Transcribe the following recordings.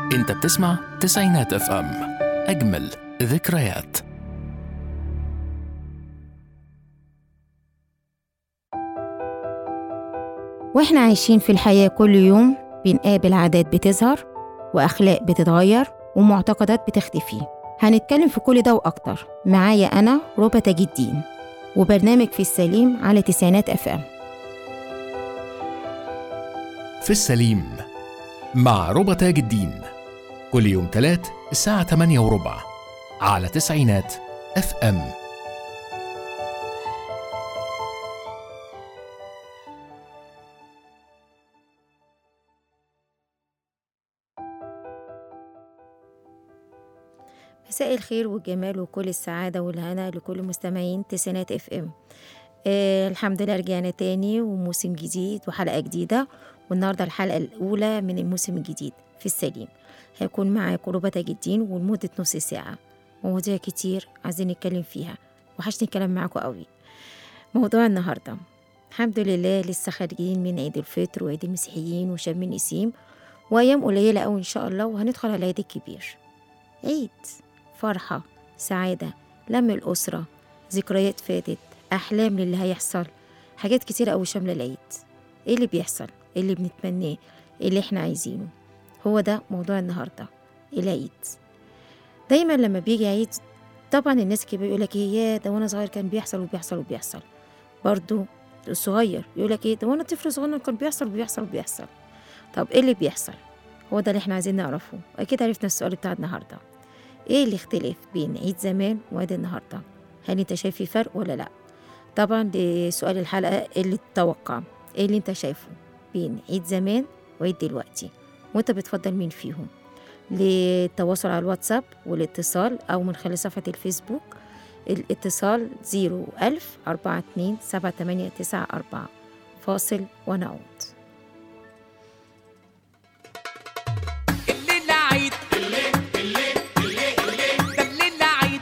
انت بتسمع تسعينات اف ام اجمل ذكريات واحنا عايشين في الحياة كل يوم بنقابل عادات بتظهر وأخلاق بتتغير ومعتقدات بتختفي هنتكلم في كل ده وأكتر معايا أنا ربى تاج الدين وبرنامج في السليم على تسعينات اف ام في السليم مع ربى تاج الدين كل يوم تلات الساعة 8 وربع على تسعينات اف ام مساء الخير والجمال وكل السعادة والهنا لكل مستمعين تسعينات اف ام آه الحمد لله رجعنا تاني وموسم جديد وحلقة جديدة والنهاردة الحلقة الأولى من الموسم الجديد في السليم هيكون معاكم ربى تاج الدين ولمدة نص ساعة مواضيع كتير عايزين نتكلم فيها وحشني الكلام معاكم قوي موضوع النهاردة الحمد لله لسه خارجين من عيد الفطر وعيد المسيحيين وشم النسيم وأيام قليلة أوي إن شاء الله وهندخل على العيد الكبير عيد فرحة سعادة لم الأسرة ذكريات فاتت أحلام للي هيحصل حاجات كتيرة أوي شاملة العيد إيه اللي بيحصل إيه اللي بنتمناه إيه اللي إحنا عايزينه هو ده موضوع النهاردة العيد دايما لما بيجي عيد طبعا الناس كده يقولك ايه يا ده وانا صغير كان بيحصل وبيحصل وبيحصل برضو الصغير يقولك ايه ده وانا طفل صغير كان بيحصل وبيحصل وبيحصل طب ايه اللي بيحصل هو ده اللي احنا عايزين نعرفه اكيد عرفنا السؤال بتاع النهارده ايه الاختلاف بين عيد زمان وعيد النهارده هل انت شايف في فرق ولا لا طبعا ده سؤال الحلقه اللي تتوقع ايه اللي انت شايفه بين عيد زمان وعيد دلوقتي وانت بتفضل مين فيهم للتواصل على الواتساب والاتصال او من خلال صفحه الفيسبوك الاتصال 01000 42 7894 فاصل ونعود الليلة عيد ده الليلة عيد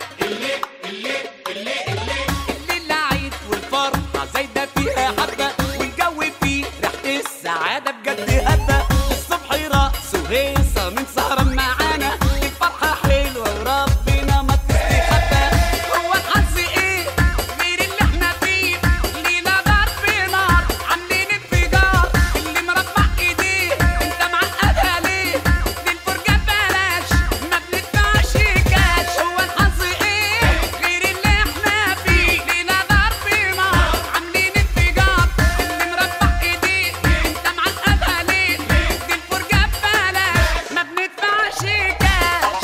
الليلة عيد والفرحة زايدة فيها حبة والجو فيه ريحة السعادة بجد هبة الصبح رقص وهيصة من سهران معانا الفرحة حلوة وربنا ما تستخبى هو الحظ ايه غير اللي احنا فيه ليلة ضرب نار عاملين انفجار اللي مربع ايديه انت معقدها ليه للفرجة بلاش ما بندفعش كاش هو الحظ ايه غير اللي احنا فيه ليلة ضرب نار عاملين انفجار اللي مربع ايديه انت معقدها ليه للفرجة بلاش ما بندفعش كاش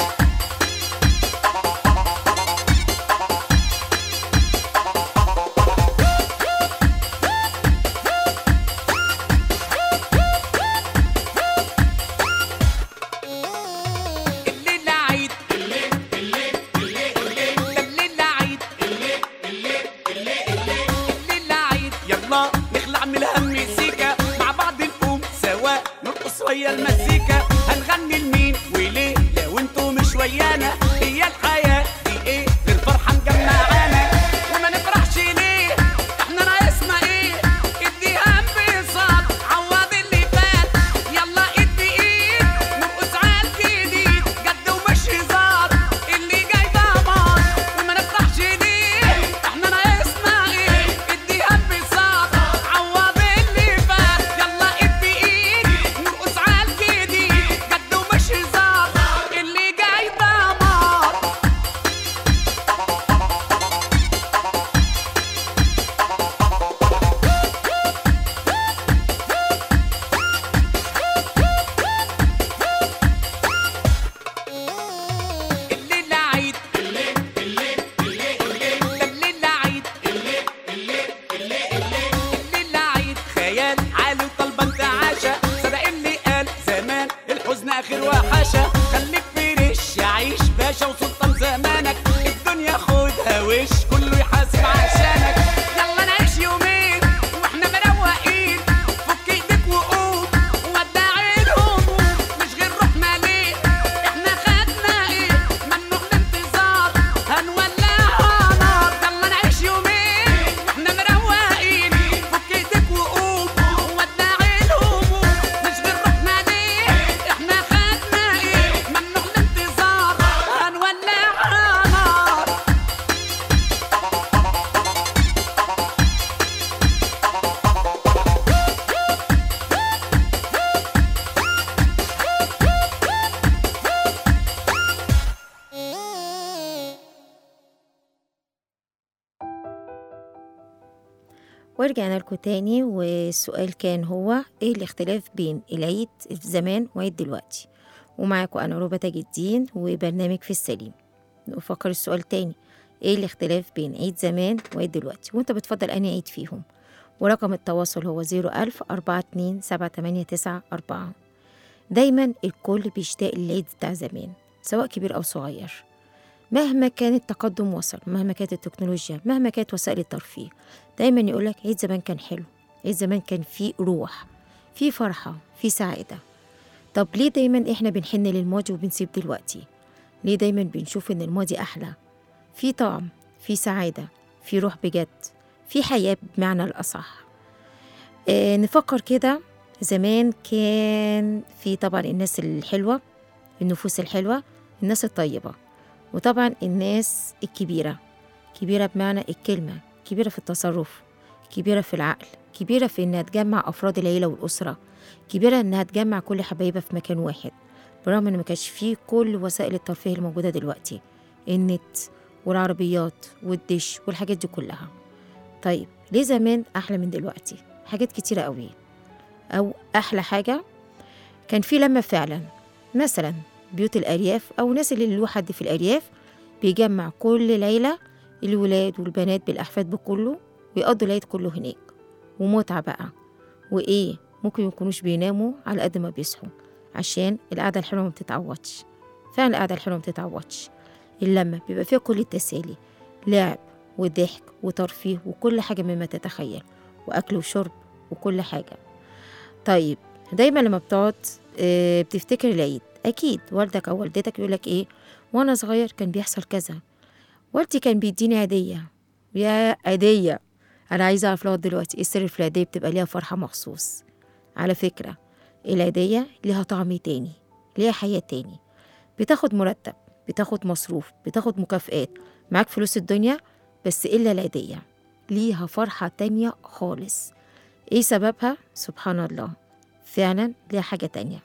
الليلة عيد ده الليلة عيد الليلة عيد يلا نخلع من الهم سيكا مع بعض نقوم سوا نرقص ويا المزيكا هنغني لمين وليه لو انتوا مش ويانا هي الحياة دي ايه غير فرحة مجمعانا وما نفرحش ليه احنا ناقصنا ايه اديها انبساط عوض اللي فات يلا ايد بايد نرقص على الجديد جد ومش هزار اللي جاي ضمان وما نفرحش ليه احنا ناقصنا ايه اديها انبساط عوض اللي فات يلا ايد بايد نرقص على الجديد جد ومش هزار اللي جاي ضمان الليلة عيد ده الليلة عيد الليلة عيد خيال عالي وطالبة انتعاشة صدق اللي قال زمان الحزن آخر وحشة خليك فريش يعيش باشا وسلطان زمانك الدنيا خدها وش كله يحاسب عشانك يلا نعيش يومين واحنا مروقين فك ايدك وقوم ودع الهموم مش غير روحنا ليه احنا خدنا ايه ممنوع الانتظار هنولعها نار يلا نعيش يومين واحنا مروقين فك ايدك وقوم ودع الهموم مش غير روحنا ليه احنا خدنا ايه ورجعنا لكم تاني والسؤال كان هو ايه الاختلاف بين العيد زمان وعيد دلوقتي ومعاكم انا روبا تاج الدين وبرنامج في السليم نفكر السؤال تاني ايه الاختلاف بين عيد زمان وعيد دلوقتي وانت بتفضل انهي عيد فيهم ورقم التواصل هو زيرو ألف أربعة اتنين سبعة تمانية تسعة أربعة دايما الكل بيشتاق للعيد بتاع زمان سواء كبير أو صغير مهما كان التقدم وصل مهما كانت التكنولوجيا مهما كانت وسائل الترفيه دايما يقولك عيد زمان كان حلو عيد زمان كان فيه روح فيه فرحة فيه سعادة طب ليه دايما احنا بنحن للماضي وبنسيب دلوقتي ليه دايما بنشوف ان الماضي احلى في طعم في سعادة في روح بجد في حياة بمعنى الأصح آه نفكر كده زمان كان في طبعا الناس الحلوة النفوس الحلوة الناس الطيبة وطبعا الناس الكبيرة كبيرة بمعنى الكلمة كبيرة في التصرف كبيرة في العقل كبيرة في إنها تجمع أفراد العيلة والأسرة كبيرة إنها تجمع كل حبايبها في مكان واحد برغم إن ما كانش فيه كل وسائل الترفيه الموجودة دلوقتي النت والعربيات والدش والحاجات دي كلها طيب ليه زمان أحلى من دلوقتي حاجات كتيرة قوي أو أحلى حاجة كان في لمة فعلا مثلا بيوت الأرياف أو ناس اللي له حد في الأرياف بيجمع كل العيلة الولاد والبنات بالأحفاد بكله ويقضوا العيد كله هناك ومتعة بقى وإيه ممكن يكونوش بيناموا على قد ما بيصحوا عشان القعدة الحلوة ما بتتعوضش فعلا القعدة الحلوة ما بتتعوضش اللمة بيبقى فيها كل التسالي لعب وضحك وترفيه وكل حاجة مما تتخيل وأكل وشرب وكل حاجة طيب دايما لما بتقعد آه، بتفتكر العيد أكيد والدك أو والدتك يقولك إيه وأنا صغير كان بيحصل كذا والدي كان بيديني هدية يا هدية أنا عايزة أعرف لغاية دلوقتي إيه السر في الهدية بتبقى ليها فرحة مخصوص على فكرة العيدية ليها طعم تاني ليها حياة تاني بتاخد مرتب بتاخد مصروف بتاخد مكافآت معاك فلوس الدنيا بس إلا العيدية ليها فرحة تانية خالص إيه سببها؟ سبحان الله فعلا ليها حاجة تانية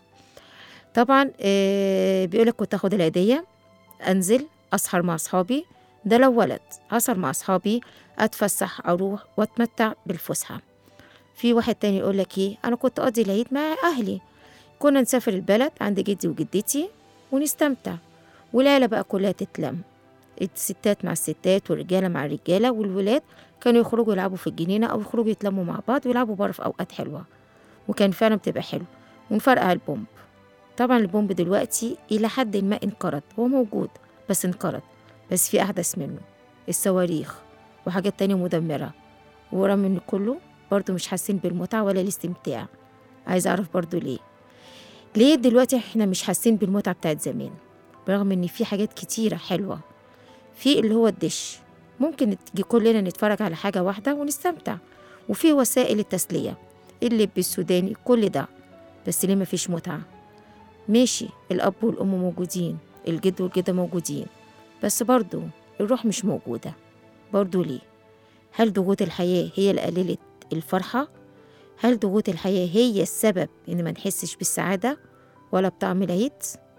طبعا آه بيقولك كنت أخد العيدية أنزل أسهر مع أصحابي ده لو ولد أسهر مع أصحابي أتفسح أروح وأتمتع بالفسحة في واحد تاني يقولك إيه أنا كنت أقضي العيد مع أهلي كنا نسافر البلد عند جدي وجدتي ونستمتع والعيلة بقى كلها تتلم الستات مع الستات والرجالة مع الرجالة والولاد كانوا يخرجوا يلعبوا في الجنينة أو يخرجوا يتلموا مع بعض ويلعبوا بره في أوقات حلوة وكان فعلا بتبقى حلو ونفرقع البومب طبعا البومب دلوقتي إلى حد ما انقرض هو موجود بس انقرض بس في أحدث منه الصواريخ وحاجات تانية مدمرة ورغم من كله برضه مش حاسين بالمتعة ولا الاستمتاع عايز أعرف برضه ليه ليه دلوقتي احنا مش حاسين بالمتعة بتاعت زمان برغم ان في حاجات كتيرة حلوة في اللي هو الدش ممكن تيجي كلنا نتفرج على حاجة واحدة ونستمتع وفي وسائل التسلية اللب السوداني كل ده بس ليه مفيش متعة ماشي الأب والأم موجودين الجد والجدة موجودين بس برضو الروح مش موجودة برضو ليه هل ضغوط الحياة هي اللي قللت الفرحة هل ضغوط الحياة هي السبب إن ما نحسش بالسعادة ولا بطعم العيد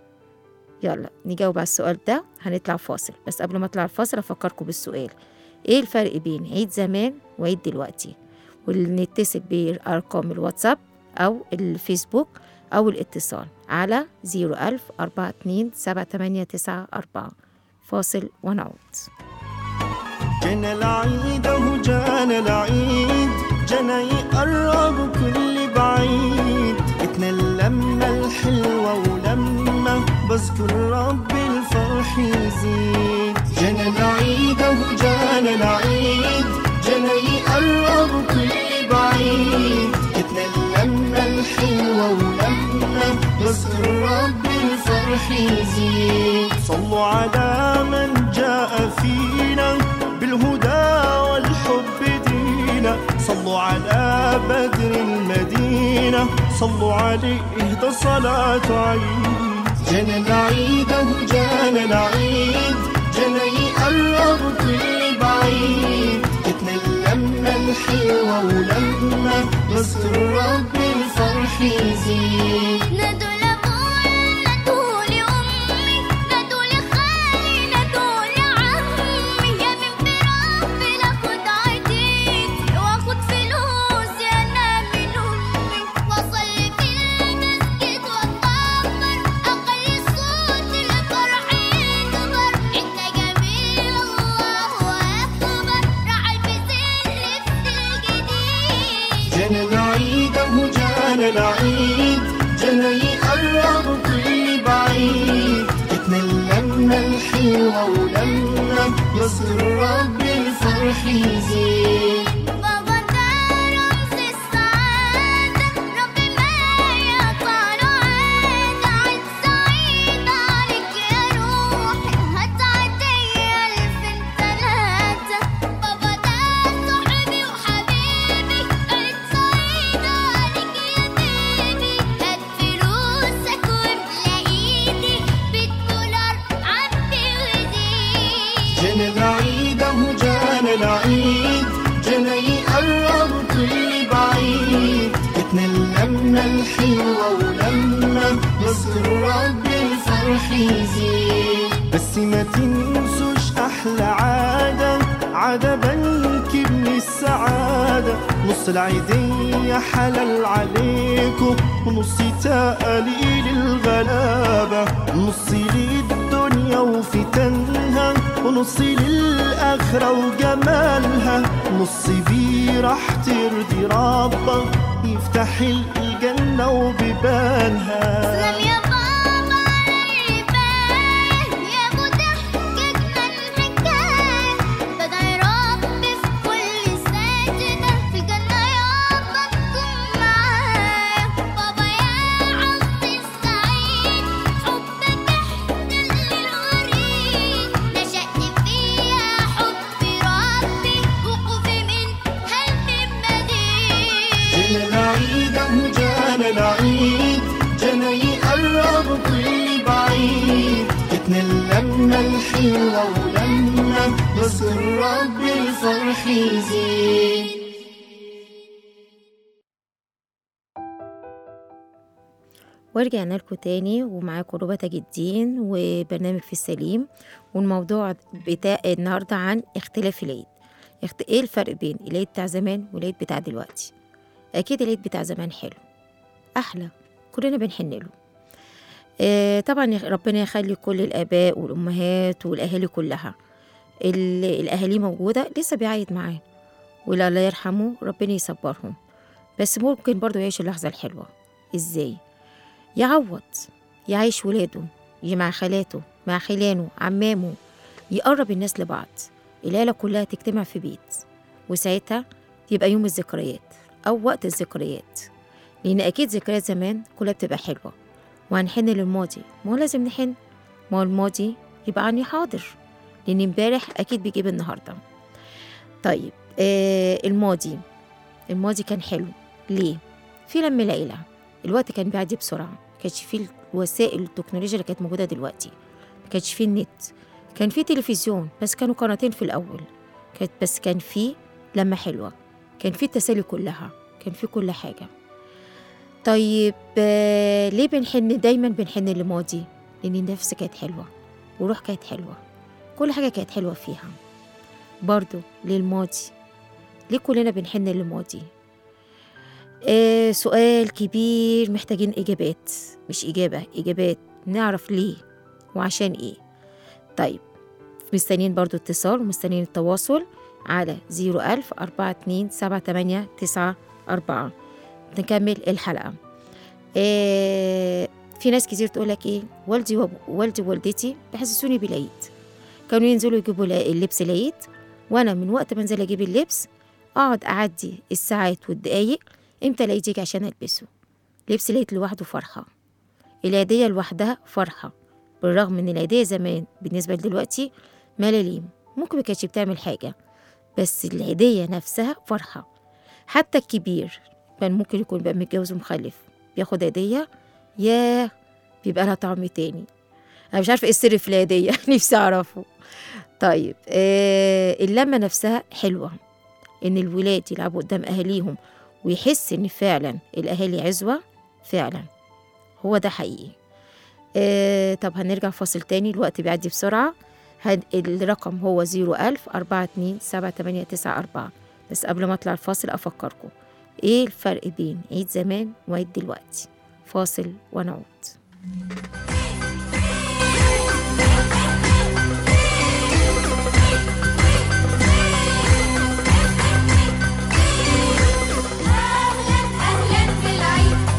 يلا نجاوب على السؤال ده هنطلع فاصل بس قبل ما اطلع الفاصل افكركم بالسؤال ايه الفرق بين عيد زمان وعيد دلوقتي ونتصل بأرقام الواتساب أو الفيسبوك أو الاتصال على 01000 42 7894 فاصل ونعود جانا العيد اهو جانا العيد جانا يقرب كل بعيد اتنا اللمة الحلوة ولما بذكر رب الفرح يزيد جانا العيد اهو جانا العيد جانا يقرب كل بعيد اتنا اللمة الحلوة ولما بذكر رب الفرح يزيد صلوا على من جاء فينا بالهدى والحب دينا صلوا على بدر المدينة صلوا عليه ده صلاة عيد جانا العيد اهو جانا العيد جانا يقرب كل بعيد جتنا اللمة الحلوة ولما نذكر رب الفرح يزيد نادوا لأبوي نادوا لأمي نادوا لخالي نادوا لعمي يا بنت ربي لاخد عيديتي واخد فلوسي جانا العيد جانا يقرب كل بعيد جتنا اللمة الحلوة ولما يصل رب الفرح يزيد بابا ده رمز السعادة ربي ما يقطع له عادة عيد سعيد عليك يا روحي هتعدي ألفين تلاتة بابا ده صاحبي وحبيبي عيد سعيد عليك يا بيبي هات فلوسك واملى ايدي بالدولار عبي وزيد جانا العيد اهو جانا العيد جانا يقرب كل بعيد جتنا اللمة الحلوة ولما يصل رب الفرح يزيد بس ما تنسوش أحلى عادة عادة بنك ابن السعادة نص العيدية حلال عليكم ونص تقليل الغلابة نص للدنيا وفتنها ونص للآخرة وجمالها نص بيه راح ترضي ربك يفتح الجنة وبيبانها سلام يا بابا على الرفاق يا ابو ضحكتنا الحكاية بدعي ربي في كل سجدة في الجنة يابا تكون معايا بابا يا عمي السعيد حبك احنا اللي الغريب نشأت فيها حب ربي وقوفي من قلبي مدين جانا العيد اهو جانا العيد جانا يقرب كل بعيد جتنا اللمة الحلوة ولما يصل رب الفرح يزيد ورجعنا لكم تاني ومعاكم ربى تاج الدين وبرنامج في السليم والموضوع بتاع النهارده عن اختلاف العيد اخت... ايه الفرق بين العيد بتاع زمان والعيد بتاع دلوقتي اكيد العيد بتاع زمان حلو احلى كلنا بنحن له آه طبعا يخ- ربنا يخلي كل الاباء والامهات والاهالي كلها ال- الاهالي موجوده لسه بيعيد معاه ولا الله يرحمه ربنا يصبرهم بس ممكن برضو يعيش اللحظه الحلوه ازاي يعوض يعيش ولاده ي- مع خالاته مع خلانه عمامه يقرب الناس لبعض العيلة كلها تجتمع في بيت وساعتها يبقى يوم الذكريات أو وقت الذكريات لأن أكيد ذكريات زمان كلها بتبقى حلوة وهنحن للماضي ما هو لازم نحن ما هو الماضي يبقى عني حاضر لأن امبارح أكيد بيجيب النهاردة طيب آه الماضي الماضي كان حلو ليه؟ في لم العيلة الوقت كان بيعدي بسرعة ما كانش فيه الوسائل التكنولوجيا اللي كانت موجودة دلوقتي ما كانش فيه النت كان فيه تلفزيون بس كانوا قناتين في الأول كانت بس كان فيه لمة حلوة كان فيه التسالي كلها كان فيه كل حاجة طيب آه، ليه بنحن دايما بنحن للماضي لأن النفس كانت حلوة وروح كانت حلوة كل حاجة كانت حلوة فيها برضو للماضي ليه كلنا بنحن للماضي آه سؤال كبير محتاجين إجابات مش إجابة إجابات نعرف ليه وعشان إيه طيب مستنيين برضو اتصال ومستنيين التواصل على زيرو ألف أربعة اتنين سبعة تمانية تسعة أربعة نكمل الحلقة آه في ناس كتير تقولك إيه والدي وب... والدي ووالدتي بيحسسوني بالعيد كانوا ينزلوا يجيبوا لا- اللبس العيد وأنا من وقت ما أنزل أجيب اللبس أقعد أعدي الساعات والدقايق إمتى العيد يجي عشان ألبسه لبس العيد لوحده فرحة العيدية لوحدها فرحة بالرغم إن العيدية زمان بالنسبة لدلوقتي ملاليم ممكن ما كانتش بتعمل حاجة بس العيدية نفسها فرحة حتى الكبير كان ممكن يكون بقى متجوز ومخلف بياخد عيدية ياه بيبقى لها طعم تاني أنا مش عارفة إيه السر في العيدية نفسي أعرفه طيب آه اللمة نفسها حلوة إن الولاد يلعبوا قدام أهاليهم ويحس إن فعلا الأهالي عزوة فعلا هو ده حقيقي آه طب هنرجع فاصل تاني الوقت بيعدي بسرعة هد الرقم هو زيرو ألف أربعة اتنين سبعة تمانية تسعة أربعة بس قبل ما أطلع الفاصل أفكركم إيه الفرق بين عيد زمان وعيد دلوقتي فاصل ونعود أهلا أهلا في العيد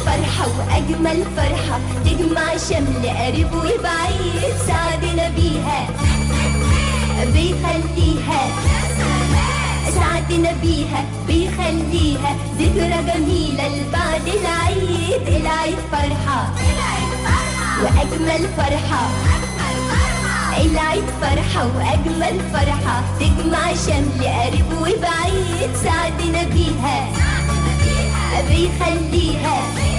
فرحة وأجمل فرحة تجمع شمل قريب وبعيد سعدنا بيها بيخليها سعدنا بيها بيخليها ذكرى جميلة لبعد العيد العيد فرحة وأجمل فرحة العيد فرحة وأجمل فرحة تجمع شمل قريب وبعيد سعدنا بيها بيخليها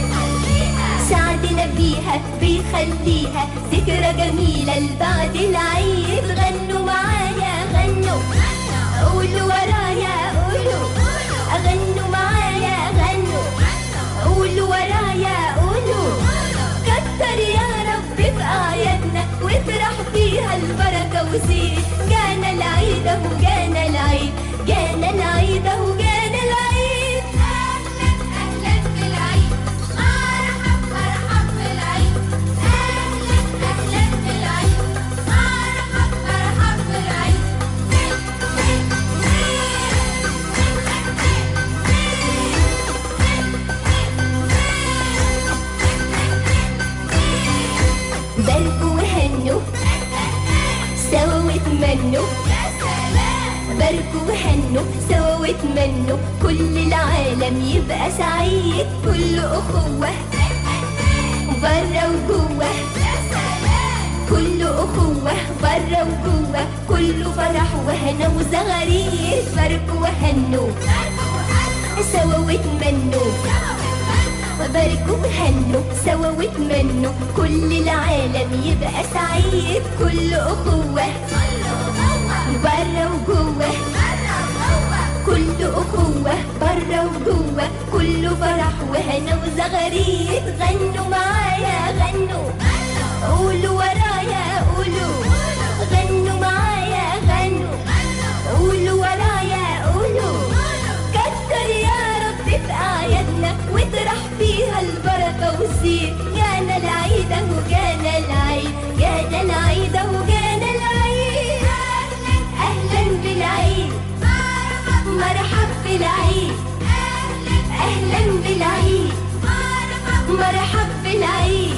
سعدنا بيها بيخليها ذكرى جميلة لبعد العيد غنوا معايا غنوا قولوا ورايا قولوا غنوا معايا غنوا قولوا ورايا قولوا كتر يا رب في أعيادنا وافرح فيها البركة وزيد جانا العيد أهو جانا العيد جانا العيد أهو جانا العيد أهلا أهلا بالعيد مرحب مرحب بالعيد أهلا أهلا بالعيد مرحب مرحب بالعيد باركوا وهنوا سوا واتمنوا باركوا وهنوا سوا واتمنوا كل العالم يبقى سعيد كل أخوة برا وجوه كل أخوة برا وجوه كله فرح وهنا وزغاريد باركوا وهنوا سوا واتمنوا باركوا وهنوا سوا واتمنوا كل العالم يبقى سعيد كل أخوة برا وجوه كل أخوة برا وجوه كله فرح وهنا وزغاريد غنوا معايا غنوا قولوا ورايا قولوا غنوا معايا غنوا قولوا ورايا قولوا كتر يا رب في أعيادنا واطرح فيها البركة والزين جانا العيد أهو جانا العيد جانا العيد أهو جانا العيد أهلا أهلا بالعيد مرحب بالعيد أهلا بالعيد مرحب بالعيد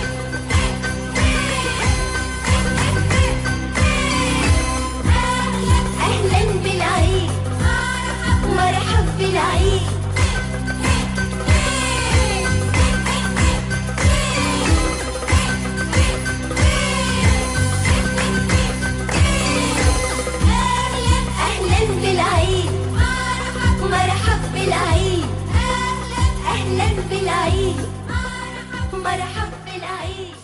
أهلا بالعيد مرحب بالعيد أهلا بالعيد مرحب بالعيد أهلا بالعيد مرحب بالعيد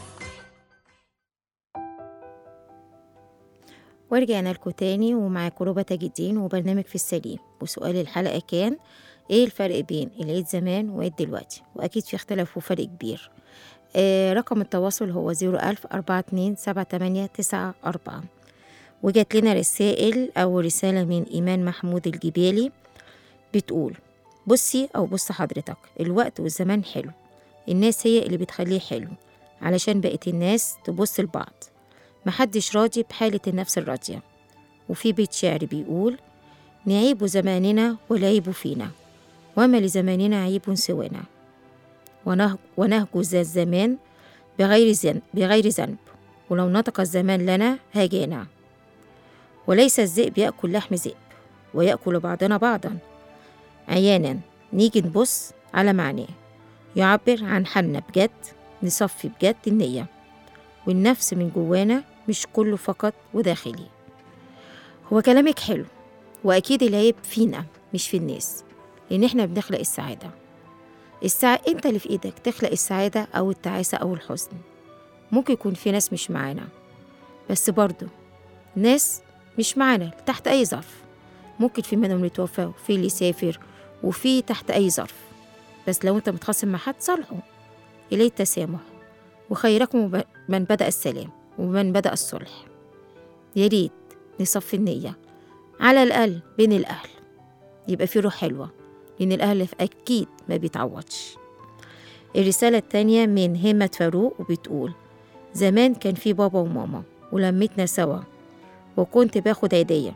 ورجعنا لكم تاني ومعاكم ربى تاج الدين وبرنامج في السليم وسؤال الحلقة كان ايه الفرق بين العيد زمان وعيد دلوقتي واكيد في اختلاف وفرق كبير آه رقم التواصل هو زيرو ألف أربعة اتنين سبعة تمانية تسعة أربعة وجات لنا رسائل أو رسالة من إيمان محمود الجبالي بتقول بصي أو بص حضرتك الوقت والزمان حلو الناس هي اللي بتخليه حلو علشان بقت الناس تبص لبعض محدش راضي بحالة النفس الراضية وفي بيت شعر بيقول نعيب زماننا والعيب فينا وما لزماننا عيب سوانا ونه- ونهج ذا الزمان بغير زن بغير ذنب ولو نطق الزمان لنا هاجانا وليس الذئب يأكل لحم ذئب ويأكل بعضنا بعضا عيانا نيجي نبص على معناه يعبر عن حالنا بجد نصفي بجد النية والنفس من جوانا مش كله فقط وداخلي هو كلامك حلو وأكيد العيب فينا مش في الناس لأن إحنا بنخلق السعادة السع... أنت اللي في إيدك تخلق السعادة أو التعاسة أو الحزن ممكن يكون في ناس مش معانا بس برضو ناس مش معانا تحت أي ظرف ممكن في منهم اللي يتوفى وفي اللي يسافر وفي تحت أي ظرف بس لو أنت متخاصم مع حد صالحه إليه التسامح وخيركم ب- من بدأ السلام ومن بدأ الصلح يا ريت نصفي النية على الأقل بين الأهل يبقى في روح حلوة لأن الأهل أكيد ما بيتعوضش الرسالة التانية من همة فاروق وبتقول زمان كان في بابا وماما ولمتنا سوا وكنت باخد عيدية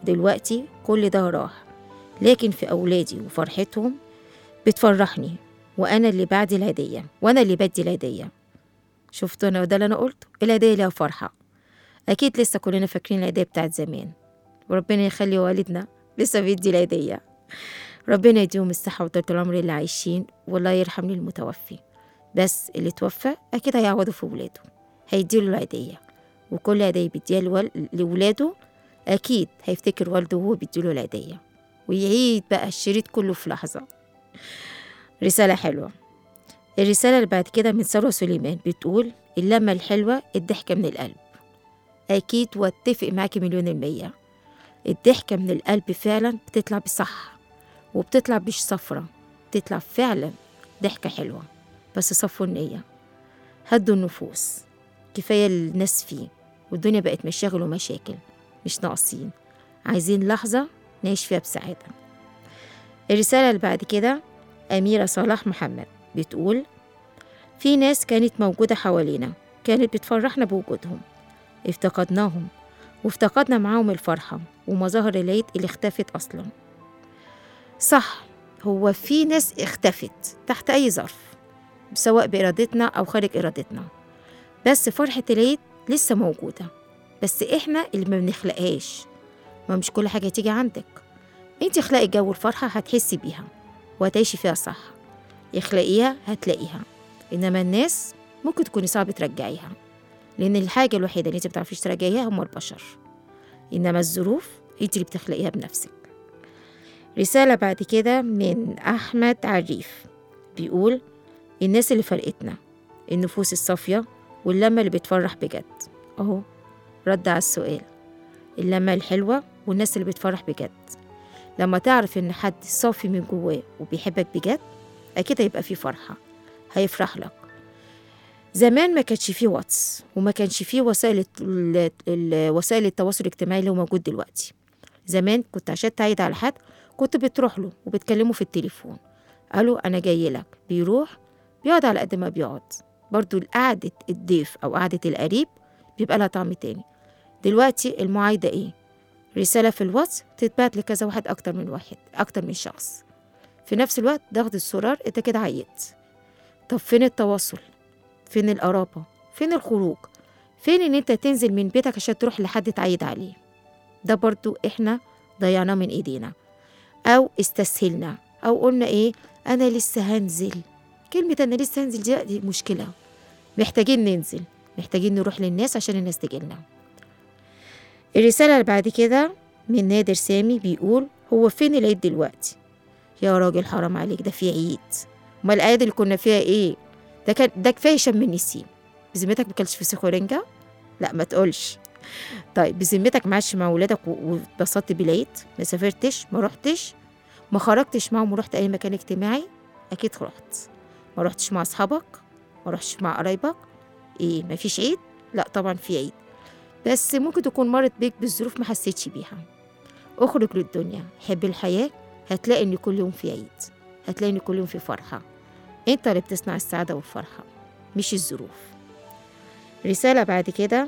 دلوقتي كل ده راح لكن في أولادي وفرحتهم بتفرحني وأنا اللي بعدي الهدية وأنا اللي بدي الهدية شفتوا أنا وده اللي أنا قلته الهدية ليها فرحة أكيد لسه كلنا فاكرين الهدية بتاعت زمان وربنا يخلي والدنا لسه بيدي الهدية ربنا يديهم الصحة وطولة العمر اللي عايشين والله يرحم لي المتوفي بس اللي توفى أكيد هيعوضوا في ولاده هيديله الهدية وكل هدية بيديها لول- لولاده أكيد هيفتكر والده وهو بيديله الهدية ويعيد بقى الشريط كله في لحظة رسالة حلوة الرسالة اللي بعد كده من ثروة سليمان بتقول اللمة الحلوة الضحكة من القلب أكيد واتفق معاكي مليون المية الضحكة من القلب فعلا بتطلع بصح وبتطلع مش صفرة بتطلع فعلا ضحكة حلوة بس صفوا النية هدوا النفوس كفاية الناس فيه والدنيا بقت مشاغل ومشاكل مش ناقصين عايزين لحظة نعيش فيها بسعادة الرسالة اللي بعد كده أميرة صلاح محمد بتقول في ناس كانت موجودة حوالينا كانت بتفرحنا بوجودهم افتقدناهم وافتقدنا معاهم الفرحة ومظاهر العيد اللي اختفت أصلا صح هو في ناس اختفت تحت أي ظرف سواء بإرادتنا أو خارج إرادتنا بس فرحة العيد لسه موجودة بس إحنا اللي ما بنخلقهاش ما مش كل حاجة تيجي عندك انت اخلقي جو الفرحة هتحسي بيها وهتعيشي فيها صح اخلقيها هتلاقيها إنما الناس ممكن تكوني صعب ترجعيها لأن الحاجة الوحيدة اللي انت بتعرفيش ترجعيها هم البشر إنما الظروف انت اللي بتخلقيها بنفسك رسالة بعد كده من أحمد عريف بيقول الناس اللي فرقتنا النفوس الصافية واللمة اللي بتفرح بجد أهو رد على السؤال اللمة الحلوة والناس اللي بتفرح بجد لما تعرف إن حد صافي من جواه وبيحبك بجد أكيد هيبقى فيه فرحة هيفرح لك زمان ما كانش فيه واتس وما كانش فيه وسائل الت- ال- ال- وسائل التواصل الاجتماعي اللي هو موجود دلوقتي زمان كنت عشان تعيد على حد كنت بتروح له وبتكلمه في التليفون قالوا أنا جاي لك بيروح بيقعد على قد ما بيقعد برضو قعدة الضيف أو قعدة القريب بيبقى لها طعم تاني دلوقتي المعايدة إيه؟ رسالة في الواتس تتبعت لكذا واحد أكتر من واحد أكتر من شخص في نفس الوقت ضغط الزرار أنت كده عيت طب فين التواصل؟ فين القرابة؟ فين الخروج؟ فين إن أنت تنزل من بيتك عشان تروح لحد تعيد عليه؟ ده برضو إحنا ضيعناه من إيدينا أو استسهلنا أو قلنا إيه أنا لسه هنزل كلمة أنا لسه هنزل دي, دي مشكلة محتاجين ننزل محتاجين نروح للناس عشان الناس تجيلنا الرسالة اللي بعد كده من نادر سامي بيقول هو فين العيد دلوقتي يا راجل حرام عليك ده في عيد ما الأعياد اللي كنا فيها إيه ده كان ده كفاية شم النسيم بذمتك ما كلتش فسيخ ورنجة لا ما تقولش طيب بذمتك معاش مع ولادك و- واتبسطت بالعيد ما سافرتش ما رحتش ما خرجتش معاهم ورحت أي مكان اجتماعي أكيد رحت ما رحتش مع أصحابك ما رحتش مع قرايبك إيه ما فيش عيد لا طبعا في عيد بس ممكن تكون مرت بيك بالظروف ما حسيتش بيها اخرج للدنيا حب الحياة هتلاقي ان كل يوم في عيد هتلاقي ان كل يوم في فرحة انت اللي بتصنع السعادة والفرحة مش الظروف رسالة بعد كده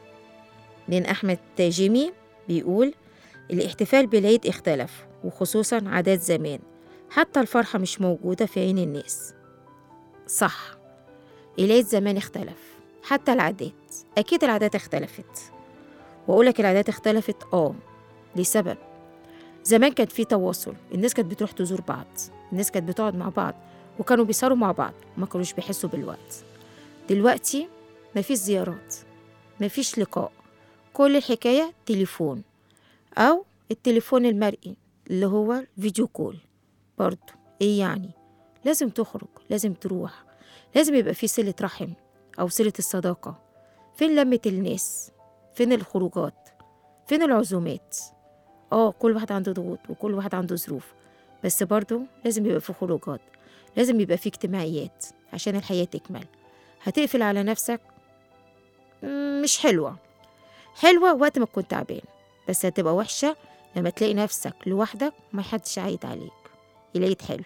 من أحمد تاجمي بيقول الاحتفال بالعيد اختلف وخصوصا عادات زمان حتى الفرحة مش موجودة في عين الناس صح العيد زمان اختلف حتى العادات أكيد العادات اختلفت وأقولك العادات اختلفت آه لسبب زمان كان في تواصل الناس كانت بتروح تزور بعض الناس كانت بتقعد مع بعض وكانوا بيسهروا مع بعض ما كانوش بيحسوا بالوقت دلوقتي مفيش زيارات مفيش لقاء كل الحكاية تليفون أو التليفون المرئي اللي هو فيديو كول برضو إيه يعني لازم تخرج لازم تروح لازم يبقى في صلة رحم أو صلة الصداقة فين لمة الناس فين الخروجات فين العزومات اه كل واحد عنده ضغوط وكل واحد عنده ظروف بس برضو لازم يبقى في خروجات لازم يبقى في اجتماعيات عشان الحياة تكمل هتقفل على نفسك مم، مش حلوة حلوة وقت ما تكون تعبان بس هتبقى وحشة لما تلاقي نفسك لوحدك ما حدش عايد عليك العيد حلو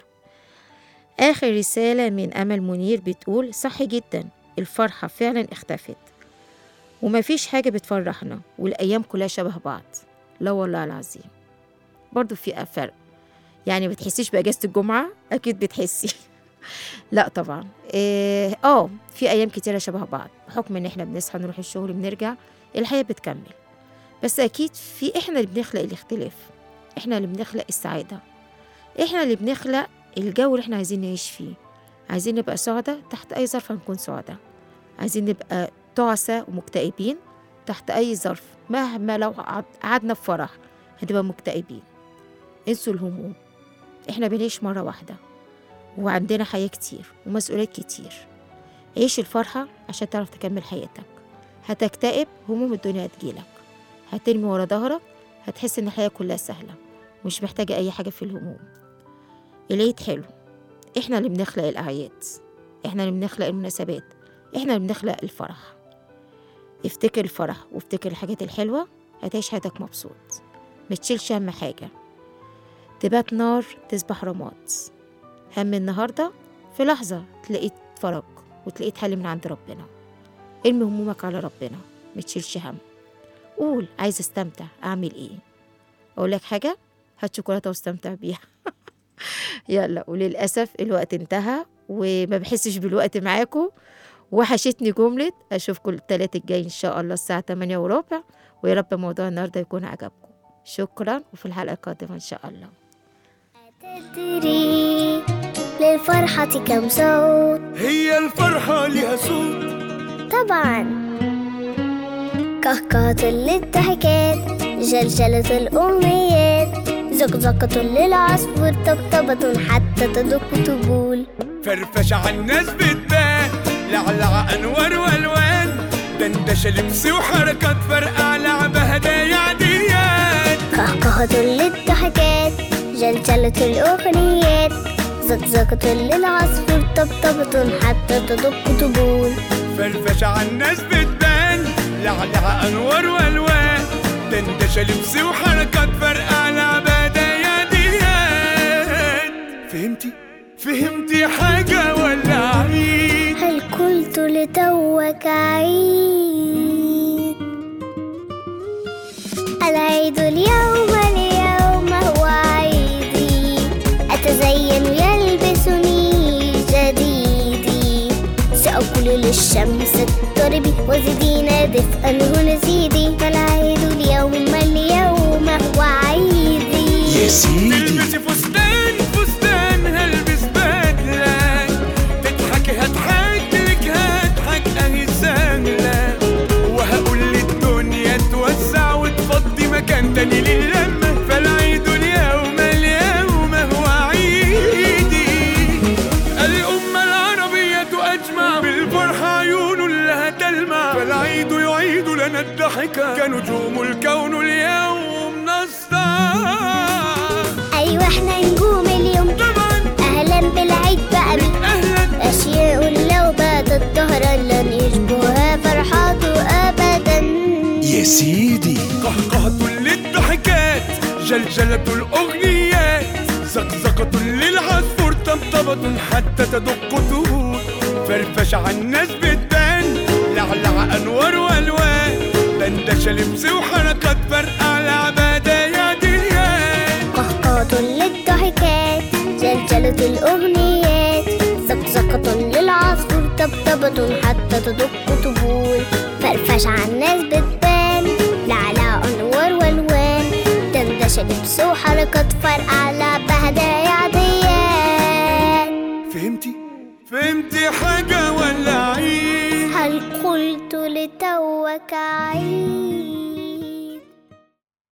آخر رسالة من أمل منير بتقول صح جدا الفرحة فعلا اختفت ومفيش حاجة بتفرحنا والأيام كلها شبه بعض لا والله العظيم برضو في فرق يعني بتحسيش بأجازة الجمعة أكيد بتحسي لا طبعا إيه، اه في ايام كتيره شبه بعض بحكم ان احنا بنصحى نروح الشغل بنرجع الحياه بتكمل بس اكيد في احنا اللي بنخلق الاختلاف احنا اللي بنخلق السعاده احنا اللي بنخلق الجو اللي احنا عايزين نعيش فيه عايزين نبقى سعداء تحت اي ظرف هنكون سعداء عايزين نبقى تعسى ومكتئبين تحت اي ظرف مهما لو قعد- قعدنا في فرح هنبقى مكتئبين انسوا الهموم احنا بنعيش مرة واحدة وعندنا حياة كتير ومسؤوليات كتير عيش الفرحة عشان تعرف تكمل حياتك هتكتئب هموم الدنيا هتجيلك هترمي ورا ظهرك هتحس ان الحياة كلها سهلة مش محتاجة أي حاجة في الهموم العيد حلو احنا اللي بنخلق الأعياد احنا اللي بنخلق المناسبات احنا اللي بنخلق الفرح افتكر الفرح وافتكر الحاجات الحلوة هتعيش حياتك مبسوط متشيلش هم حاجة تبات نار تصبح رماد هم النهاردة في لحظة تلاقيه اتفرج وتلاقيه اتحل من عند ربنا ارمي همومك على ربنا متشيلش هم قول عايز استمتع اعمل ايه اقول لك حاجة هات شوكولاتة واستمتع بيها يلا وللأسف الوقت انتهى وما بحسش بالوقت معاكم وحشتني جملة أشوفكم التلات الجاي إن شاء الله الساعة 8 وربع ويا رب موضوع النهاردة يكون عجبكم شكرا وفي الحلقة القادمة إن شاء الله تدري للفرحة كم صوت هي الفرحة لها صوت طبعا كهكهة للضحكات جلجلة الأمنيات زقزقة للعصفور طبطبة حتى تدق طبول فرفشة عالناس بتبان لعلع أنوار وألوان دندشة لبس وحركات فرقع لعبة هدايا عاديات كهكهة للضحكات جلجلة الأغنيات زقزقة للعصفور طبطبة حتى تدق طبول فرفشة عالناس بتبان لعلع أنوار وألوان دندشة لبس وحركات فرقع لعبة هدايا عاديات فهمتي؟ فهمتي حاجة ولا عيد؟ هل قلت لتوك عيد العيد اليوم اليوم هو عيدي أتزين يلبسني جديدي سأقول للشمس اضطربي وزدينا دفئا هنا زيدي فالعيد اليوم اليوم هو عيدي تلبسي فستان فستان هلبس بدلة تضحكي هضحك لك هضحك اهي سهلة وهقول للدنيا توسع وتفضي مكان تاني للمة فالعيد اليوم اليوم هو عيدي الأمة العربية أجمع بالفرحة عيون لها تلمع فالعيد يعيد لنا الضحكة كنجوم الكون اليوم نسطع أيوة احنا نجوم اليوم طبعا أهلا بالعيد بقى بك أهلا أشياء لو باتت ظهرا لن يشبهها فرحاته أبدا يا سيدي قهقهة للضحكات جلجلة الأغنيات زقزقة للعصفور طبطبة حتى تدق طهور فرفشة عالناس بتبان لعلع أنوار وألوان دندشة لبس وحركات فرقع لعبة هدايا ديان قهقهة للضحكات جلجلة الأغنيات زقزقة للعصفور طبطبة حتى تدق طبول فرفش عالناس بتبان لعلى أنوار والوان دندشة لبس وحركات فرقع لعبة هدايا عاديات فهمتي؟ فهمتي حاجة ولا عيد؟ هل قلت لتوك عيد